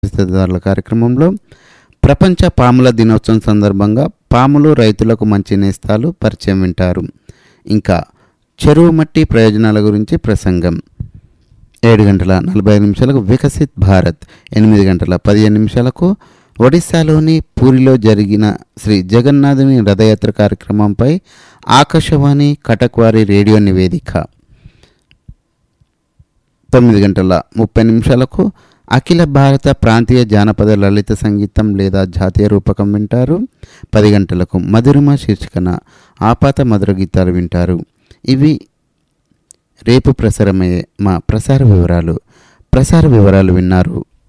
మత్స్యదారుల కార్యక్రమంలో ప్రపంచ పాముల దినోత్సవం సందర్భంగా పాములు రైతులకు మంచి నేస్తాలు పరిచయం వింటారు ఇంకా చెరువు మట్టి ప్రయోజనాల గురించి ప్రసంగం ఏడు గంటల నలభై ఐదు నిమిషాలకు వికసిత్ భారత్ ఎనిమిది గంటల పదిహేను నిమిషాలకు ఒడిశాలోని పూరిలో జరిగిన శ్రీ జగన్నాథుని రథయాత్ర కార్యక్రమంపై ఆకాశవాణి కటక్వారి రేడియో నివేదిక తొమ్మిది గంటల ముప్పై నిమిషాలకు అఖిల భారత ప్రాంతీయ జానపద లలిత సంగీతం లేదా జాతీయ రూపకం వింటారు పది గంటలకు మధురిమ శీర్షికన ఆపాత మధుర గీతాలు వింటారు ఇవి రేపు ప్రసారమయ్యే మా ప్రసార వివరాలు ప్రసార వివరాలు విన్నారు